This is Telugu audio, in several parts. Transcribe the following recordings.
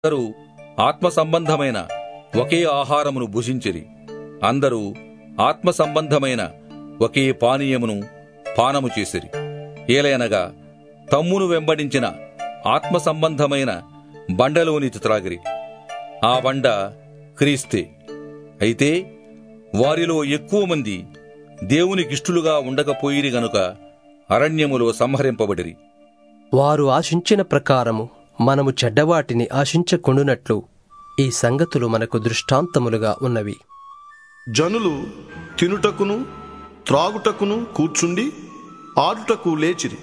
అందరూ ఆత్మ సంబంధమైన ఒకే ఆహారమును భుజించిరి అందరూ ఆత్మ సంబంధమైన ఒకే పానీయమును పానము చేసిరి ఏలయనగా తమ్మును వెంబడించిన ఆత్మ సంబంధమైన బండలోని త్రాగిరి ఆ బండ క్రీస్తే అయితే వారిలో ఎక్కువ మంది దేవునికిష్టులుగా ఉండకపోయిరి గనుక అరణ్యములో సంహరింపబడిరి వారు ఆశించిన ప్రకారము మనము చెడ్డవాటిని ఆశించకుండునట్లు ఈ సంగతులు మనకు దృష్టాంతములుగా ఉన్నవి జనులు తినుటకును త్రాగుటకును కూర్చుండి ఆడుటకు లేచిరి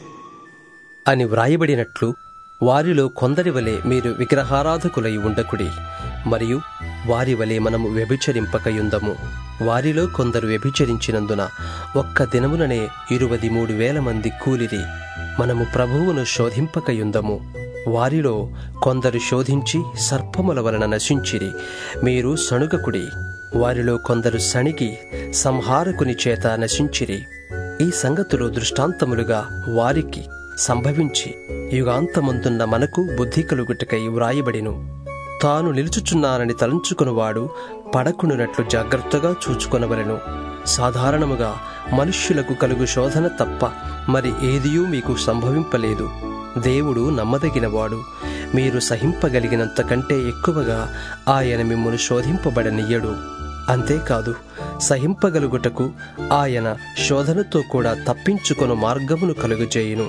అని వ్రాయబడినట్లు వారిలో కొందరి వలె మీరు విగ్రహారాధకులై ఉండకుడి మరియు వారి వలె మనము వ్యభిచరింపకయుందము వారిలో కొందరు వ్యభిచరించినందున ఒక్క దినముననే ఇరువది మూడు వేల మంది కూలిరి మనము ప్రభువును శోధింపకయుందము వారిలో కొందరు శోధించి సర్పముల వలన నశించిరి మీరు సణుగకుడి వారిలో కొందరు సణిగి సంహారకుని చేత నశించిరి ఈ సంగతులు దృష్టాంతములుగా వారికి సంభవించి యుగాంతమందున్న మనకు బుద్ధి కలుగుటకై వ్రాయబడిను తాను నిలుచుచున్నానని తలంచుకునివాడు పడకుండునట్లు జాగ్రత్తగా చూచుకొనవలెను సాధారణముగా మనుష్యులకు కలుగు శోధన తప్ప మరి ఏదియూ మీకు సంభవింపలేదు దేవుడు నమ్మదగినవాడు మీరు సహింపగలిగినంత కంటే ఎక్కువగా ఆయన మిమ్మును శోధింపబడనియ్యడు అంతేకాదు సహింపగలుగుటకు ఆయన శోధనతో కూడా తప్పించుకొను మార్గమును కలుగజేయును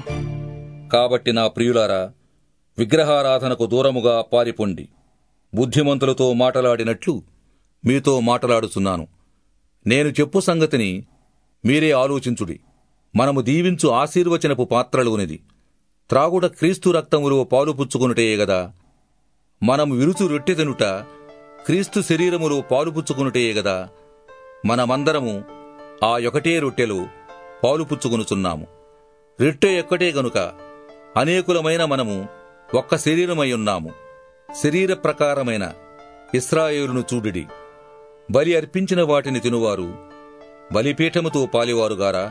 కాబట్టి నా ప్రియులారా విగ్రహారాధనకు దూరముగా పారిపొండి బుద్ధిమంతులతో మాటలాడినట్లు మీతో మాటలాడుచున్నాను నేను చెప్పు సంగతిని మీరే ఆలోచించుడి మనము దీవించు ఆశీర్వచనపు పాత్రలోనిది త్రాగుట క్రీస్తు రక్తములో పాలు పుచ్చుకొనుటయే గదా మనము విరుచు రొట్టె తినుట క్రీస్తు శరీరములో పాలు పుచ్చుకొనుటయే గదా మనమందరము ఆ ఒకటే రొట్టెలో పాలు పుచ్చుకొనుచున్నాము రొట్టె ఒక్కటే గనుక అనేకులమైన మనము ఒక్క శరీరమై ఉన్నాము శరీర ప్రకారమైన ఇస్రాయేలును చూడిడి బలి అర్పించిన వాటిని తినువారు బలిపీఠముతో పాలివారుగారా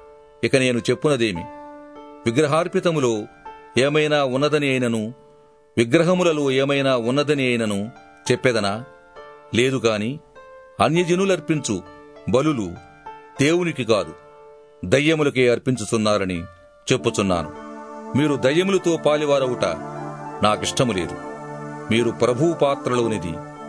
ఇక నేను చెప్పునదేమి విగ్రహార్పితములో ఏమైనా ఉన్నదని అయినను విగ్రహములలో ఏమైనా ఉన్నదని అయినను చెప్పెదనా లేదు కాని అన్యజనులర్పించు బలులు దేవునికి కాదు దయ్యములకే అర్పించుచున్నారని చెప్పుచున్నాను మీరు దయ్యములతో పాలివారవుట నాకిష్టము లేదు మీరు ప్రభువు పాత్రలోనిది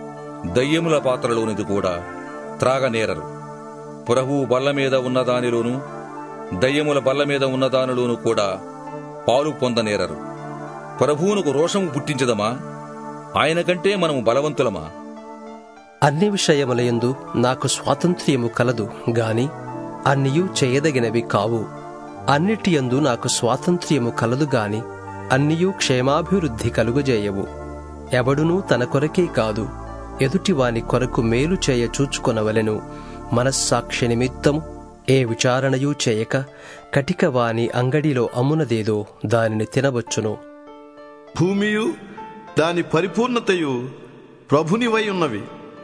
దయ్యముల పాత్రలోనిది కూడా త్రాగనేరరు ప్రభువు బల్ల మీద ఉన్నదానిలోనూ దయ్యముల బల్ల మీద ఉన్నదానిలోనూ కూడా పాలు పొందనేరరు ప్రభువునకు రోషము పుట్టించదమా ఆయన కంటే మనము బలవంతులమా అన్ని విషయములయందు నాకు స్వాతంత్ర్యము కలదు గాని అన్నియు చేయదగినవి కావు అన్నిటియందు నాకు స్వాతంత్ర్యము కలదు గాని అన్నియు క్షేమాభివృద్ధి కలుగజేయవు ఎవడునూ తన కొరకే కాదు ఎదుటివాని కొరకు మేలు చేయ చూచుకొనవలెను మనస్సాక్షి నిమిత్తము ఏ విచారణయూ చేయక కటిక వాని అంగడిలో అమ్మునదేదో దానిని తినవచ్చును భూమియు దాని పరిపూర్ణతయు ప్రభునివై ఉన్నవి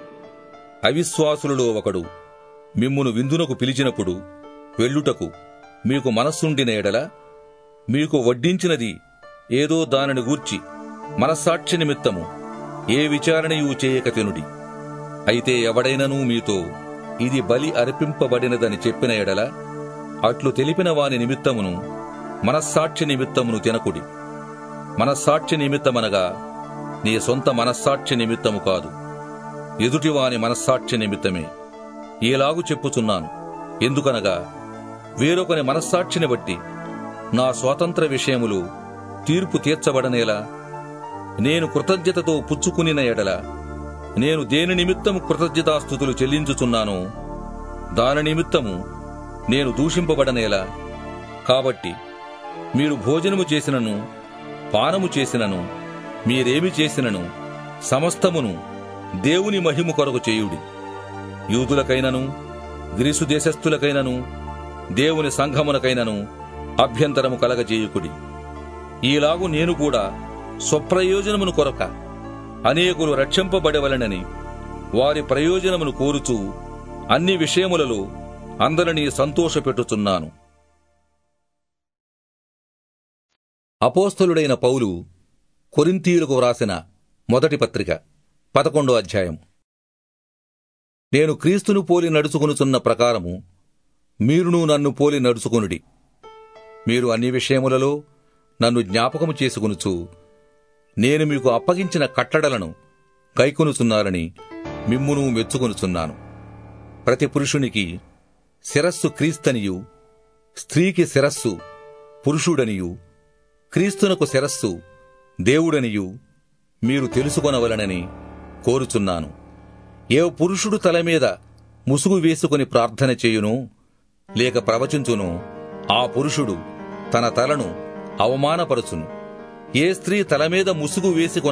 అవిశ్వాసులలో ఒకడు మిమ్మును విందునకు పిలిచినప్పుడు వెళ్ళుటకు మీకు మనస్సుండిన ఎడల మీకు వడ్డించినది ఏదో దానిని గూర్చి మనస్సాక్షి నిమిత్తము ఏ విచారణయూ చేయక తినుడి అయితే ఎవడైనను మీతో ఇది బలి అర్పింపబడినదని చెప్పిన ఎడల అట్లు తెలిపిన వాని నిమిత్తమును మనస్సాక్షి నిమిత్తమును తినకుడి మనస్సాక్షి నిమిత్తమనగా నీ సొంత మనస్సాక్షి నిమిత్తము కాదు ఎదుటివాని మనస్సాక్షి నిమిత్తమే ఈలాగు చెప్పుచున్నాను ఎందుకనగా వేరొకని మనస్సాక్షిని బట్టి నా స్వాతంత్ర విషయములు తీర్పు తీర్చబడనేలా నేను కృతజ్ఞతతో పుచ్చుకునిన ఎడల నేను దేని నిమిత్తము కృతజ్ఞతాస్థుతులు చెల్లించుచున్నానో దాని నిమిత్తము నేను దూషింపబడనేలా కాబట్టి మీరు భోజనము చేసినను పానము చేసినను మీరేమి చేసినను సమస్తమును దేవుని మహిము కొరకు చేయుడి యూదులకైనను గ్రీసు దేశస్థులకైనను దేవుని సంఘమునకైనను అభ్యంతరము కలగజేయుకుడి ఈలాగు నేను కూడా స్వప్రయోజనమును కొరక అనేకులు రక్షింపబడవలనని వారి ప్రయోజనమును కోరుచూ అన్ని విషయములలో అందరినీ సంతోషపెట్టుచున్నాను అపోస్తలుడైన పౌలు కొరింథీయులకు వ్రాసిన మొదటి పత్రిక పదకొండో అధ్యాయం నేను క్రీస్తును పోలి నడుచుకొనుచున్న ప్రకారము మీరును నన్ను పోలి నడుచుకొనుడి మీరు అన్ని విషయములలో నన్ను జ్ఞాపకము చేసుకొనుచు నేను మీకు అప్పగించిన కట్టడలను కైకొనుచున్నారని మిమ్మును మెచ్చుకొనుచున్నాను ప్రతి పురుషునికి శిరస్సు క్రీస్తనియు స్త్రీకి శిరస్సు పురుషుడనియు క్రీస్తునకు శిరస్సు దేవుడనియు మీరు తెలుసుకొనవలనని కోరుచున్నాను ఏ పురుషుడు తల మీద ముసుగు వేసుకుని ప్రార్థన చేయునో లేక ప్రవచించునో ఆ పురుషుడు తన తలను అవమానపరచును ఏ స్త్రీ తల మీద ముసుగు వేసుకొన